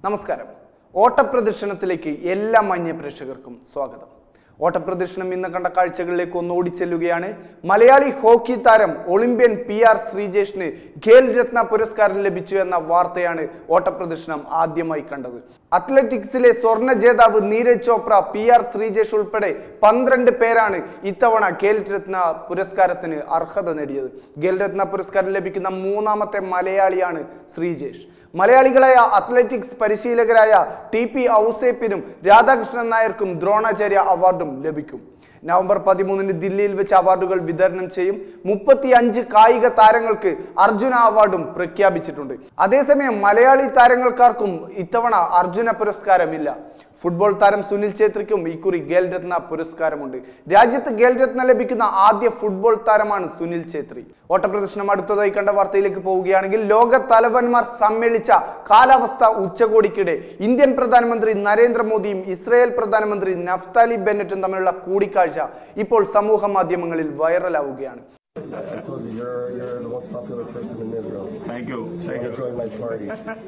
നമസ്കാരം ഓട്ടപ്രദർശനത്തിലേക്ക് എല്ലാ മാന്യ പ്രേക്ഷകർക്കും സ്വാഗതം ഓട്ടപ്രദർശനം ഇന്ന് കണ്ട കാഴ്ചകളിലേക്ക് ഒന്ന് ഓടിച്ചെല്ലുകയാണ് മലയാളി ഹോക്കി താരം ഒളിമ്പ്യൻ പി ആർ ശ്രീജേഷിന് ഖേൽ രത്ന പുരസ്കാരം ലഭിച്ചു എന്ന വാർത്തയാണ് ഓട്ടപ്രദർശനം ആദ്യമായി കണ്ടത് അത്ലറ്റിക്സിലെ സ്വർണ്ണ ജേതാവ് നീരജ് ചോപ്ര പി ആർ ശ്രീജേഷ് ഉൾപ്പെടെ പന്ത്രണ്ട് പേരാണ് ഇത്തവണ ഖേൽ രത്ന പുരസ്കാരത്തിന് അർഹത നേടിയത് ഖേൽ രത്ന പുരസ്കാരം ലഭിക്കുന്ന മൂന്നാമത്തെ മലയാളിയാണ് ശ്രീജേഷ് മലയാളികളായ അത്ലറ്റിക്സ് പരിശീലകരായ ടി പി ഔസേപ്പിനും രാധാകൃഷ്ണൻ നായർക്കും ദ്രോണാചാര്യ അവാർഡും ലഭിക്കും നവംബർ പതിമൂന്നിന് ദില്ലിയിൽ വെച്ച് അവാർഡുകൾ വിതരണം ചെയ്യും മുപ്പത്തി അഞ്ച് കായിക താരങ്ങൾക്ക് അർജുന അവാർഡും പ്രഖ്യാപിച്ചിട്ടുണ്ട് അതേസമയം മലയാളി താരങ്ങൾക്കാർക്കും ഇത്തവണ അർജുന പുരസ്കാരമില്ല ഫുട്ബോൾ താരം സുനിൽ ഛേത്രിക്കും ഇക്കുറി ഖേൽ രത്ന പുരസ്കാരമുണ്ട് രാജ്യത്ത് ഖേൽ രത്ന ലഭിക്കുന്ന ആദ്യ ഫുട്ബോൾ താരമാണ് സുനിൽ ഛേത്രി ഓട്ടപ്രദർശനം അടുത്തതായി കണ്ട വാർത്തയിലേക്ക് പോവുകയാണെങ്കിൽ ലോക തലവന്മാർ സമ്മേളിച്ച കാലാവസ്ഥ ഉച്ചകോടിക്കിടെ ഇന്ത്യൻ പ്രധാനമന്ത്രി നരേന്ദ്രമോദിയും ഇസ്രായേൽ പ്രധാനമന്ത്രി നഫ്താലി ബെന്നറ്റും തമ്മിലുള്ള കൂടിക്കാഴ്ച ഇപ്പോൾ സമൂഹ മാധ്യമങ്ങളിൽ വൈറലാവുകയാണ് I told you, you're, you're the most popular person in Israel. Thank you. So Thank you. join my party.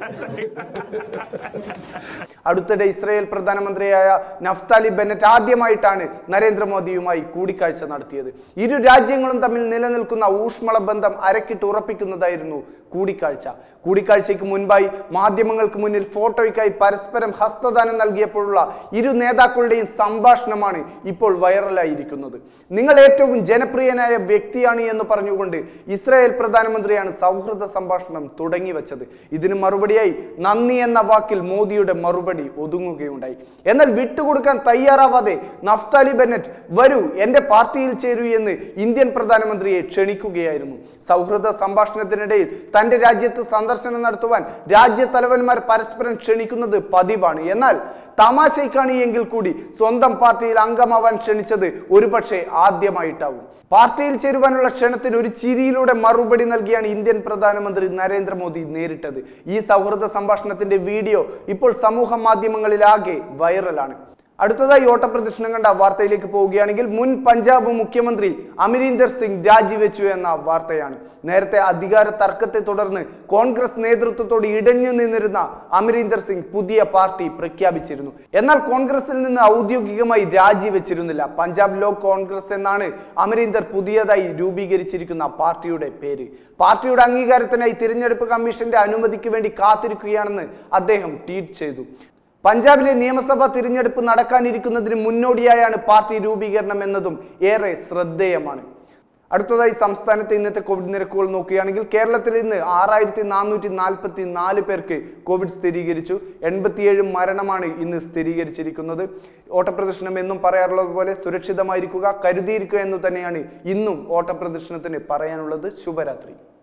അടുത്തിടെ ഇസ്രായേൽ പ്രധാനമന്ത്രിയായ നഫ്താലി ബെന്നറ്റ് ആദ്യമായിട്ടാണ് നരേന്ദ്രമോദിയുമായി കൂടിക്കാഴ്ച നടത്തിയത് ഇരു രാജ്യങ്ങളും തമ്മിൽ നിലനിൽക്കുന്ന ഊഷ്മള ബന്ധം അരക്കിട്ട് ഉറപ്പിക്കുന്നതായിരുന്നു കൂടിക്കാഴ്ച കൂടിക്കാഴ്ചയ്ക്ക് മുൻപായി മാധ്യമങ്ങൾക്ക് മുന്നിൽ ഫോട്ടോയ്ക്കായി പരസ്പരം ഹസ്തദാനം നൽകിയപ്പോഴുള്ള ഇരു നേതാക്കളുടെയും സംഭാഷണമാണ് ഇപ്പോൾ വൈറലായിരിക്കുന്നത് നിങ്ങൾ ഏറ്റവും ജനപ്രിയനായ വ്യക്തിയാണ് എന്ന് പറഞ്ഞുകൊണ്ട് ഇസ്രായേൽ പ്രധാനമന്ത്രിയാണ് സൗഹൃദ സംഭാഷണം തുടങ്ങി വെച്ചത് ഇതിന് മറുപടിയായി നന്ദി എന്ന വാക്കിൽ മോദിയുടെ മറുപടി ഒതുങ്ങുകയുണ്ടായി എന്നാൽ വിട്ടുകൊടുക്കാൻ തയ്യാറാവാതെ നഫ്താലി ബെന്നറ്റ് വരൂ എന്റെ പാർട്ടിയിൽ ചേരൂ എന്ന് ഇന്ത്യൻ പ്രധാനമന്ത്രിയെ ക്ഷണിക്കുകയായിരുന്നു സൗഹൃദ സംഭാഷണത്തിനിടയിൽ തന്റെ രാജ്യത്ത് സന്ദർശനം നടത്തുവാൻ രാജ്യത്തലവന്മാർ പരസ്പരം ക്ഷണിക്കുന്നത് പതിവാണ് എന്നാൽ തമാശയ്ക്കാണ് എങ്കിൽ കൂടി സ്വന്തം പാർട്ടിയിൽ അംഗമാവാൻ ക്ഷണിച്ചത് ഒരുപക്ഷെ ആദ്യമായിട്ടാവും പാർട്ടിയിൽ ചേരുവാനുള്ള ക്ഷണത്തിന് ഒരു ചിരിയിലൂടെ മറുപടി നൽകിയാണ് ഇന്ത്യൻ പ്രധാനമന്ത്രി നരേന്ദ്രമോദി നേരിട്ടത് ഈ സൗഹൃദ സംഭാഷണത്തിന്റെ വീഡിയോ ഇപ്പോൾ സമൂഹ മാധ്യമങ്ങളിലാകെ വൈറലാണ് അടുത്തതായി ഓട്ടപ്രദർശനം കണ്ട വാർത്തയിലേക്ക് പോവുകയാണെങ്കിൽ മുൻ പഞ്ചാബ് മുഖ്യമന്ത്രി അമരീന്ദർ സിംഗ് രാജിവെച്ചു എന്ന വാർത്തയാണ് നേരത്തെ അധികാര തർക്കത്തെ തുടർന്ന് കോൺഗ്രസ് നേതൃത്വത്തോട് ഇടഞ്ഞു നിന്നിരുന്ന അമരീന്ദർ സിംഗ് പുതിയ പാർട്ടി പ്രഖ്യാപിച്ചിരുന്നു എന്നാൽ കോൺഗ്രസിൽ നിന്ന് ഔദ്യോഗികമായി രാജിവെച്ചിരുന്നില്ല പഞ്ചാബ് ലോക് കോൺഗ്രസ് എന്നാണ് അമരീന്ദർ പുതിയതായി രൂപീകരിച്ചിരിക്കുന്ന പാർട്ടിയുടെ പേര് പാർട്ടിയുടെ അംഗീകാരത്തിനായി തിരഞ്ഞെടുപ്പ് കമ്മീഷന്റെ അനുമതിക്ക് വേണ്ടി കാത്തിരിക്കുകയാണെന്ന് അദ്ദേഹം ട്വീറ്റ് ചെയ്തു പഞ്ചാബിലെ നിയമസഭാ തിരഞ്ഞെടുപ്പ് നടക്കാനിരിക്കുന്നതിന് മുന്നോടിയായാണ് പാർട്ടി രൂപീകരണം എന്നതും ഏറെ ശ്രദ്ധേയമാണ് അടുത്തതായി സംസ്ഥാനത്തെ ഇന്നത്തെ കോവിഡ് നിരക്കുകൾ നോക്കുകയാണെങ്കിൽ കേരളത്തിൽ ഇന്ന് ആറായിരത്തി നാനൂറ്റി നാൽപ്പത്തി നാല് പേർക്ക് കോവിഡ് സ്ഥിരീകരിച്ചു എൺപത്തിയേഴ് മരണമാണ് ഇന്ന് സ്ഥിരീകരിച്ചിരിക്കുന്നത് ഓട്ടപ്രദർശനം എന്നും പറയാറുള്ളത് പോലെ സുരക്ഷിതമായിരിക്കുക കരുതിയിരിക്കുക എന്ന് തന്നെയാണ് ഇന്നും ഓട്ടപ്രദർശനത്തിന് പറയാനുള്ളത് ശുഭരാത്രി